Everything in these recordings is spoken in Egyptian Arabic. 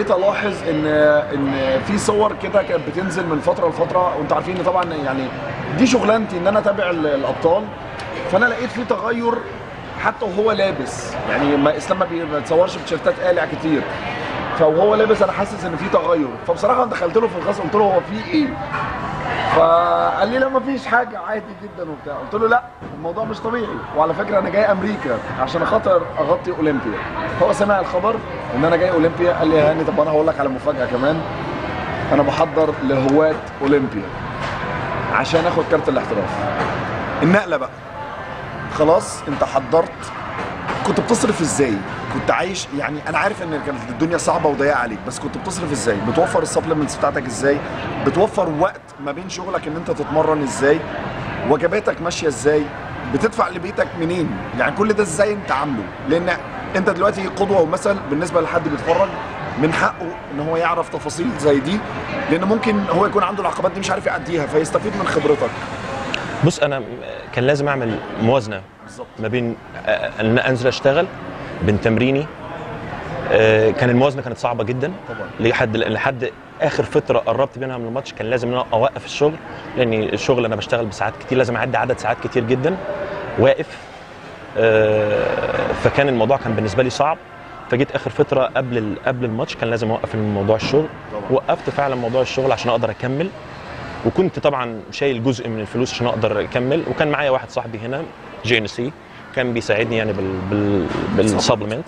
ابتديت الاحظ ان ان في صور كده كانت بتنزل من فتره لفتره وانتوا عارفين ان طبعا يعني دي شغلانتي ان انا اتابع ال- الابطال فانا لقيت في تغير حتى وهو لابس يعني ما اسلام ما بي- ما بيتصورش بتيشيرتات قالع كتير فوهو لابس انا حاسس ان في تغير فبصراحه أنا دخلت له في الغسل قلت له هو في ايه فقال لي لا مفيش حاجه عادي جدا وبتاع قلت له لا الموضوع مش طبيعي وعلى فكره انا جاي امريكا عشان خاطر اغطي اولمبيا هو سمع الخبر ان انا جاي اولمبيا قال لي يا هاني طب انا هقول لك على مفاجاه كمان انا بحضر لهواة اولمبيا عشان اخد كارت الاحتراف النقله بقى خلاص انت حضرت كنت بتصرف ازاي؟ كنت عايش يعني انا عارف ان كانت الدنيا صعبه وضيقه عليك بس كنت بتصرف ازاي؟ بتوفر السبلمنتس بتاعتك ازاي؟ بتوفر وقت ما بين شغلك ان انت تتمرن ازاي؟ وجباتك ماشيه ازاي؟ بتدفع لبيتك منين؟ يعني كل ده ازاي انت عامله؟ لان انت دلوقتي قدوه ومثل بالنسبه لحد بيتفرج من حقه ان هو يعرف تفاصيل زي دي لان ممكن هو يكون عنده العقبات دي مش عارف يعديها فيستفيد من خبرتك بص انا كان لازم اعمل موازنه بالظبط ما بين آه، ان أنا انزل اشتغل بين تمريني آه، كان الموازنه كانت صعبه جدا طبعا لحد لحد اخر فتره قربت منها من الماتش كان لازم ان انا اوقف الشغل لان الشغل انا بشتغل بساعات كتير لازم اعدي عدد ساعات كتير جدا واقف آه، فكان الموضوع كان بالنسبه لي صعب فجيت اخر فتره قبل ال- قبل الماتش كان لازم اوقف موضوع الشغل طبعا. وقفت فعلا موضوع الشغل عشان اقدر اكمل وكنت طبعا شايل جزء من الفلوس عشان اقدر اكمل وكان معايا واحد صاحبي هنا جي ان سي كان بيساعدني يعني بال بال بالسبلمنت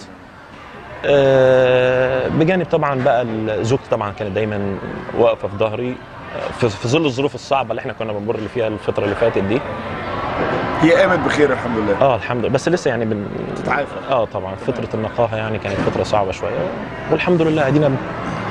آه، بجانب طبعا بقى ال- زوجتي طبعا كانت دايما واقفه في ظهري آه، في في ظل الظروف الصعبه اللي احنا كنا بنمر اللي فيها الفتره اللي فاتت دي هي قامت بخير الحمد لله اه الحمد لله بس لسه يعني بن تتعافى اه طبعا فتره النقاهه يعني كانت فتره صعبه شويه والحمد لله ادينا ب-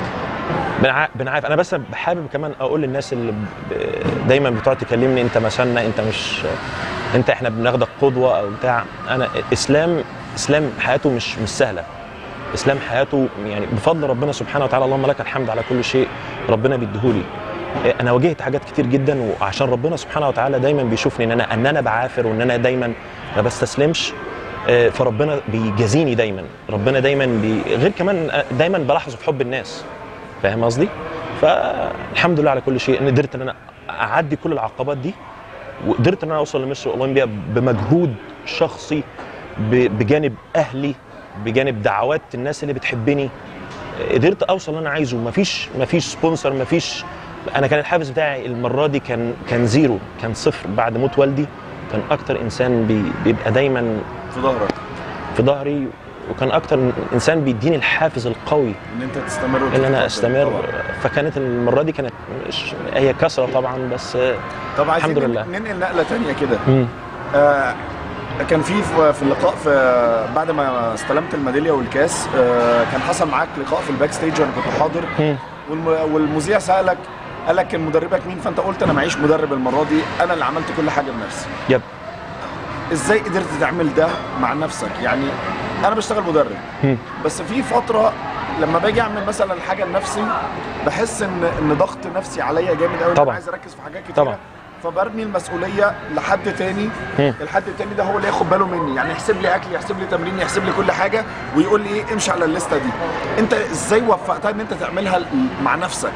بنع- بنعافى انا بس حابب كمان اقول للناس اللي ب- دايما بتقعد تكلمني انت مثلنا انت مش انت احنا بناخدك قدوه او بتاع انا اسلام اسلام حياته مش مش سهله اسلام حياته يعني بفضل ربنا سبحانه وتعالى اللهم لك الحمد على كل شيء ربنا بيديهولي انا واجهت حاجات كتير جدا وعشان ربنا سبحانه وتعالى دايما بيشوفني ان انا ان انا بعافر وان انا دايما ما بستسلمش آه، فربنا بيجازيني دايما ربنا دايما بي... غير كمان آه، دايما بلاحظه في حب الناس فاهم قصدي فالحمد لله على كل شيء ان قدرت ان انا اعدي كل العقبات دي وقدرت ان انا اوصل لمصر اولمبيا بمجهود شخصي ب- بجانب اهلي بجانب دعوات الناس اللي بتحبني قدرت اوصل اللي انا عايزه مفيش مفيش سبونسر مفيش انا كان الحافز بتاعي المره دي كان كان زيرو كان صفر بعد موت والدي كان اكتر انسان بي بيبقى دايما في ظهرك في ظهري وكان اكتر انسان بيديني الحافز القوي ان انت تستمر ان وتتقدم. انا استمر طبعا. فكانت المره دي كانت مش هي كسره طبعا بس طب عايزين الحمد لله. ننقل نقله تانية كده مم. آه كان في في في اللقاء في بعد ما استلمت الميداليه والكاس آه كان حصل معاك لقاء في الباك ستيج وانا كنت حاضر مم. والم- والمذيع سالك قال لك كان مدربك مين فانت قلت انا معيش مدرب المره دي انا اللي عملت كل حاجه بنفسي يب ازاي قدرت تعمل ده مع نفسك يعني انا بشتغل مدرب مم. بس في فتره لما باجي اعمل مثلا حاجه لنفسي بحس ان ان ضغط نفسي عليا جامد قوي انا طبعا. عايز اركز في حاجات كتيره طبعا. فبرمي المسؤوليه لحد تاني مم. الحد التاني ده هو اللي ياخد باله مني يعني يحسب لي اكلي يحسب لي تمريني يحسب لي كل حاجه ويقول لي ايه امشي على الليسته دي انت ازاي وفقتها ان انت تعملها ل- مع نفسك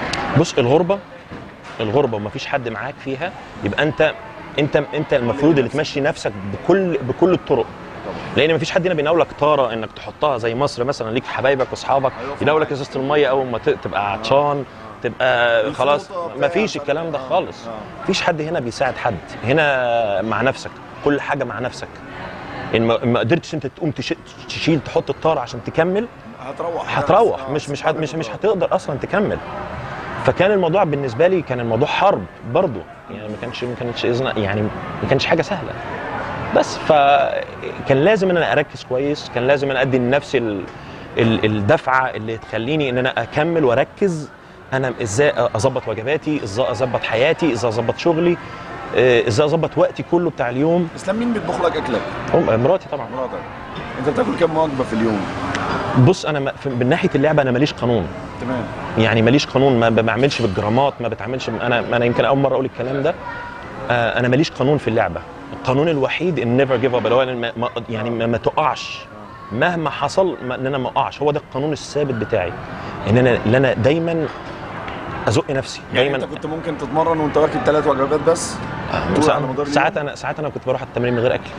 بص الغربه الغربه ومفيش حد معاك فيها يبقى انت انت انت المفروض اللي تمشي نفسك بكل بكل الطرق لان مفيش حد هنا بيناولك طاره انك تحطها زي مصر مثلا ليك حبايبك واصحابك يناولك ازازه الميه اول ما ت- تبقى عطشان تبقى خلاص الفوطة بتاع- مفيش الكلام ده آه. خالص آه. مفيش حد هنا بيساعد حد هنا مع نفسك كل حاجه مع نفسك ان ما ما قدرتش انت تقوم تش- تشيل تحط الطاره عشان تكمل هتروح هتروح آه، مش مش صعب هت- مش مش تروح. هتقدر اصلا تكمل فكان الموضوع بالنسبه لي كان الموضوع حرب برضه يعني ما كانش ما كانش إذن يعني ما كانش حاجه سهله بس فكان لازم ان انا اركز كويس كان لازم ان ادي لنفسي ال- ال- الدفعه اللي تخليني ان انا اكمل واركز انا ازاي اظبط وجباتي ازاي اظبط حياتي ازاي اظبط شغلي آه، ازاي اظبط وقتي كله بتاع اليوم اسلام مين بيطبخ لك اكلك؟ أم- مراتي طبعا مراتك انت بتاكل كام وجبه في اليوم؟ بص انا ما- في- من ناحيه اللعبه انا ماليش قانون تمام يعني ماليش قانون ما بعملش بالجرامات ما بتعملش انا انا يمكن اول مره اقول الكلام ده آه، انا ماليش قانون في اللعبه القانون الوحيد ان نيفر جيف اب اللي هو إن ما- ما- يعني ما, ما تقعش مهما حصل ما ان انا ما اقعش هو ده القانون الثابت بتاعي ان انا ان انا دايما ازق نفسي يعني دايما انت كنت ممكن تتمرن وانت واكل ثلاث وجبات بس طول على مدار اليوم؟ ساعات انا ساعات انا كنت بروح التمرين من غير اكل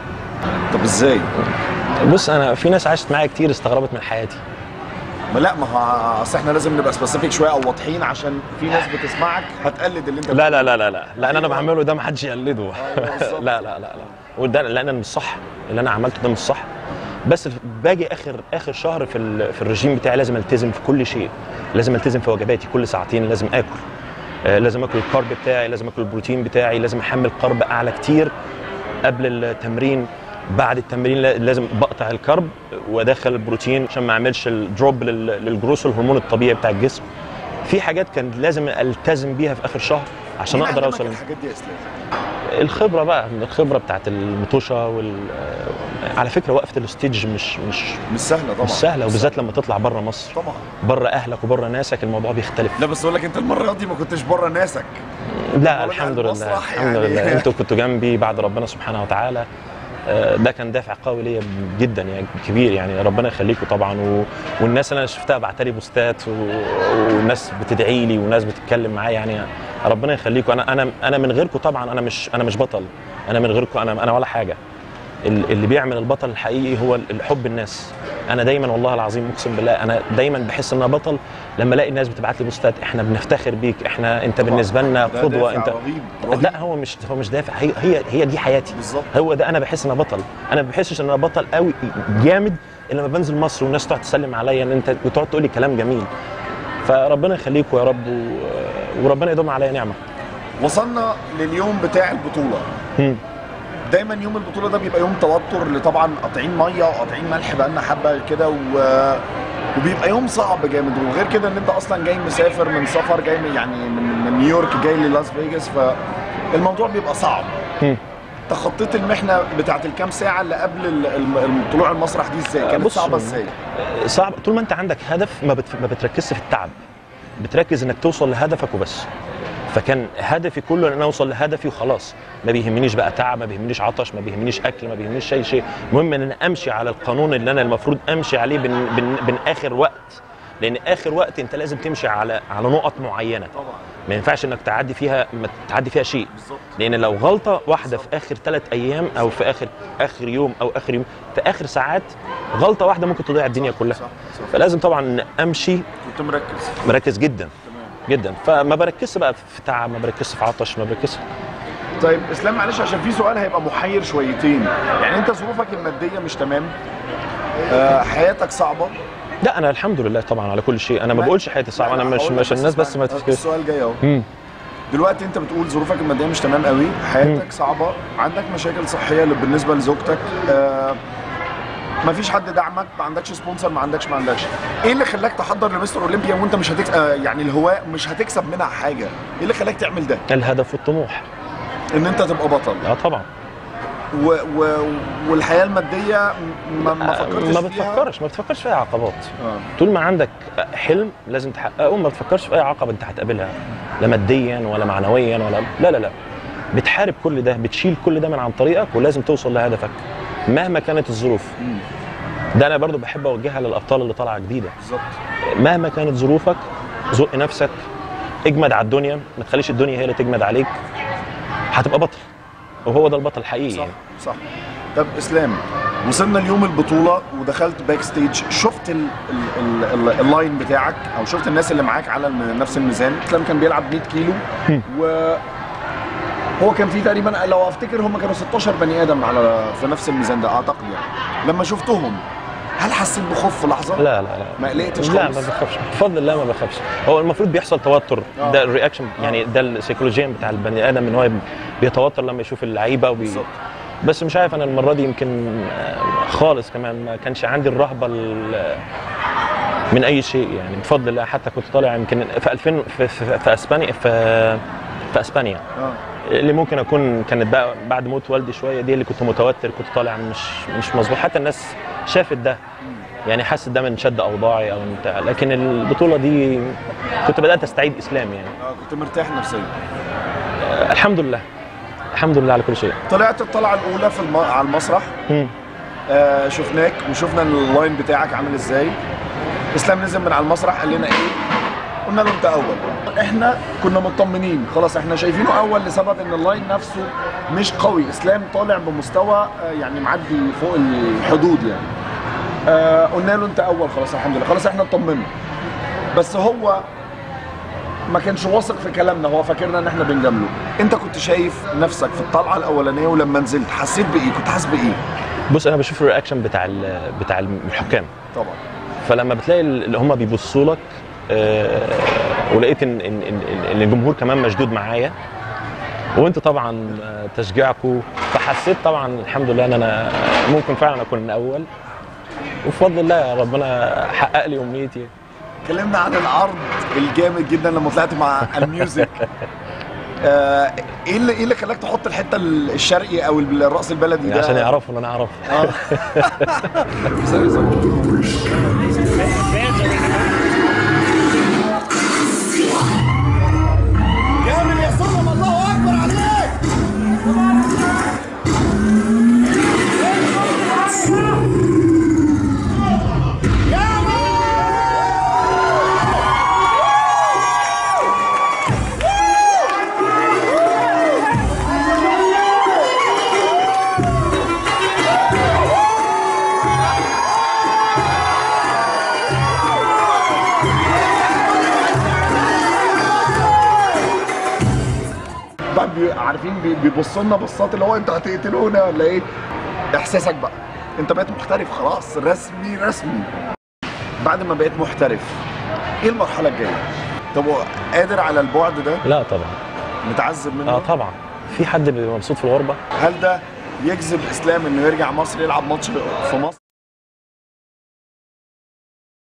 طب ازاي؟ بص انا في ناس عاشت معايا كتير استغربت من حياتي ما لا ما هو اصل احنا لازم نبقى سبيسيفيك شويه او واضحين عشان في ناس بتسمعك هتقلد اللي انت لا لا لا لا لا لان انا أيوة. بعمله ده ما حدش يقلده أيوة بالظبط. لا لا لا لا وده لان انا مش صح اللي انا عملته ده مش صح بس باجي اخر اخر شهر في ال- في الرجيم بتاعي لازم التزم في كل شيء لازم التزم في وجباتي كل ساعتين لازم اكل آه، لازم اكل الكارب بتاعي لازم اكل البروتين بتاعي لازم احمل كارب اعلى كتير قبل التمرين بعد التمرين لا- لازم بقطع الكرب وادخل البروتين عشان ما اعملش الدروب لل- للجروس الهرمون الطبيعي بتاع الجسم في حاجات كان لازم التزم بيها في اخر شهر عشان مين اقدر علمك اوصل الحاجات دي يا اسلام الخبره بقى الخبره بتاعت المطوشه وال على فكره وقفه الستيج مش مش مش سهله طبعا مش سهله وبالذات لما تطلع بره مصر طبعا بره اهلك وبره ناسك الموضوع بيختلف لا بس اقول لك انت المره دي ما كنتش بره ناسك لا بقولك الحمد على لله المسرح الحمد يعني. لله انتوا كنتوا جنبي بعد ربنا سبحانه وتعالى آه، ده كان دافع قوي ليا جدا يعني كبير يعني ربنا يخليكم طبعا و... والناس اللي انا شفتها بعتلي بوستات و... والناس بتدعي لي وناس بتتكلم معايا يعني ربنا يخليكم انا انا انا من غيركم طبعا انا مش انا مش بطل انا من غيركم انا انا ولا حاجه ال- اللي بيعمل البطل الحقيقي هو الحب الناس انا دايما والله العظيم اقسم بالله انا دايما بحس ان انا بطل لما الاقي الناس بتبعت لي بوستات احنا بنفتخر بيك احنا انت طبعاً. بالنسبه لنا ده قدوه دافع انت رهيب رهيب لا هو مش هو مش دافع هي هي هي دي حياتي بالظبط هو ده انا بحس ان انا بطل انا ما بحسش ان انا بطل قوي جامد الا لما بنزل مصر والناس تقعد تسلم عليا ان انت وتقعد تقول لي كلام جميل فربنا يخليكم يا رب و... وربنا يدوم عليا نعمه وصلنا لليوم بتاع البطوله مم. دايما يوم البطوله ده بيبقى يوم توتر اللي طبعا قاطعين ميه وقاطعين ملح بقالنا حبه كده و... وبيبقى يوم صعب جامد وغير كده ان انت اصلا جاي مسافر من سفر جاي من يعني من, من نيويورك جاي للاس فيجاس فالموضوع بيبقى صعب مم. تخطيت المحنه بتاعت الكام ساعه اللي قبل ال- الم- طلوع المسرح دي ازاي كانت بص، صعبه ازاي صعب طول ما انت عندك هدف ما, بت... ما بتركزش في التعب بتركز انك توصل لهدفك وبس فكان هدفي كله ان انا اوصل لهدفي وخلاص ما بيهمنيش بقى تعب ما بيهمنيش عطش ما بيهمنيش اكل ما بيهمنيش اي شيء المهم ان انا امشي على القانون اللي انا المفروض امشي عليه بين بين, بين اخر وقت لان اخر وقت انت لازم تمشي على على نقط معينه طبعا ما ينفعش انك تعدي فيها ما تعدي فيها شيء بالظبط لان لو غلطه واحده في اخر ثلاث ايام او في اخر اخر يوم او اخر يوم في اخر ساعات غلطه واحده ممكن تضيع الدنيا كلها صح صح فلازم طبعا امشي كنت مركز مركز جدا تمام جدا فما بركزش بقى في تعب ما بركزش في عطش ما بركزش طيب اسلام معلش عشان في سؤال هيبقى محير شويتين يعني انت ظروفك الماديه مش تمام آه حياتك صعبه لا انا الحمد لله طبعا على كل شيء انا ما لا، بقولش حياتي صعبه لا، انا لا، مش هقول لك مش الناس بس ما اسمعني. تفتكرش السؤال جاي اهو مم. دلوقتي انت بتقول ظروفك الماديه مش تمام قوي حياتك صعبه عندك مشاكل صحيه اللي بالنسبه لزوجتك آه ما فيش حد دعمك ما عندكش سبونسر ما عندكش ما عندكش ايه اللي خلاك تحضر لمستر اولمبيا وانت مش هتكسب آه يعني الهواء مش هتكسب منها حاجه ايه اللي خلاك تعمل ده الهدف والطموح ان انت تبقى بطل اه طبعا و و والحياه الماديه ما, ما فكرتش ما فيها بتفكرش ما بتفكرش في اي عقبات آه. طول ما عندك حلم لازم تحققه ما بتفكرش في اي عقبه انت هتقابلها لا ماديا ولا معنويا ولا لا لا لا بتحارب كل ده بتشيل كل ده من عن طريقك ولازم توصل لهدفك مهما كانت الظروف مم. ده انا برضو بحب اوجهها للابطال اللي طالعه جديده بالظبط مهما كانت ظروفك زق نفسك اجمد على الدنيا ما تخليش الدنيا هي اللي تجمد عليك هتبقى بطل وهو ده البطل الحقيقي صح يعني. صح طب اسلام وصلنا اليوم البطوله ودخلت باك ستيج شفت ال ال ال ال اللاين بتاعك او شفت الناس اللي معاك على الم- نفس الميزان اسلام كان بيلعب 100 كيلو و هو كان في تقريبا لو افتكر هم كانوا 16 بني ادم على في نفس الميزان ده اعتقد يعني لما شفتهم هل حسيت بخوف في لحظه؟ لا لا لا ما قلقتش لا خالص؟ ما بخافش بفضل الله ما بخافش هو المفروض بيحصل توتر آه. ده الرياكشن يعني ده السيكولوجيا بتاع البني ادم ان هو بيتوتر لما يشوف اللعيبه وبي... بالظبط. بس مش عارف انا المره دي يمكن آه، خالص كمان ما كانش عندي الرهبه ال- من اي شيء يعني بفضل الله حتى كنت طالع يمكن في 2000 في, في, في اسبانيا في في اسبانيا اه اللي ممكن اكون كانت بقى بعد موت والدي شويه دي اللي كنت متوتر كنت طالع مش مش مظبوط حتى الناس شافت ده يعني حست ده من شد اوضاعي او بتاع لكن البطوله دي كنت بدات استعيد اسلام يعني آه، كنت مرتاح نفسيا آه، الحمد لله الحمد لله على كل شيء طلعت الطلعه الاولى في الم... على المسرح مم. آه شفناك وشفنا اللاين بتاعك عامل ازاي اسلام نزل من على المسرح قال لنا ايه قلنا له انت اول احنا كنا مطمنين خلاص احنا شايفينه اول لسبب ان اللاين نفسه مش قوي اسلام طالع بمستوى آه، يعني معدي فوق الحدود يعني آه قلنا له انت اول خلاص الحمد لله خلاص احنا اطمنا بس هو ما كانش واثق في كلامنا هو فاكرنا ان احنا بنجامله انت كنت شايف نفسك في الطلعه الاولانيه ولما نزلت حسيت بايه كنت حاسس بايه بص انا بشوف الرياكشن بتاع ال- بتاع الحكام طبعا فلما بتلاقي اللي هم بيبصوا لك آه، ولقيت ان ان ان إن الجمهور كمان مشدود معايا وانت طبعا آه، تشجيعكم فحسيت طبعا الحمد لله ان انا ممكن فعلا اكون الاول وبفضل الله ربنا حقق لي امنيتي اتكلمنا عن العرض الجامد جدا لما طلعت مع الميوزك آه، ايه اللي ايه اللي خلاك تحط الحته الشرقي او الرقص البلدي ده عشان يعرفوا ان انا اعرف آه. سوري سوري جامد يا سلم الله اكبر عليك بقى بي- عارفين بي- بيبصوا لنا بصات اللي هو انتوا هتقتلونا ولا ايه احساسك بقى انت بقيت محترف خلاص رسمي رسمي بعد ما بقيت محترف ايه المرحله الجايه طب هو قادر على البعد ده لا طبعا متعذب منه اه طبعا في حد بيبقى مبسوط في الغربه هل ده يجذب اسلام انه يرجع مصر يلعب ماتش في مصر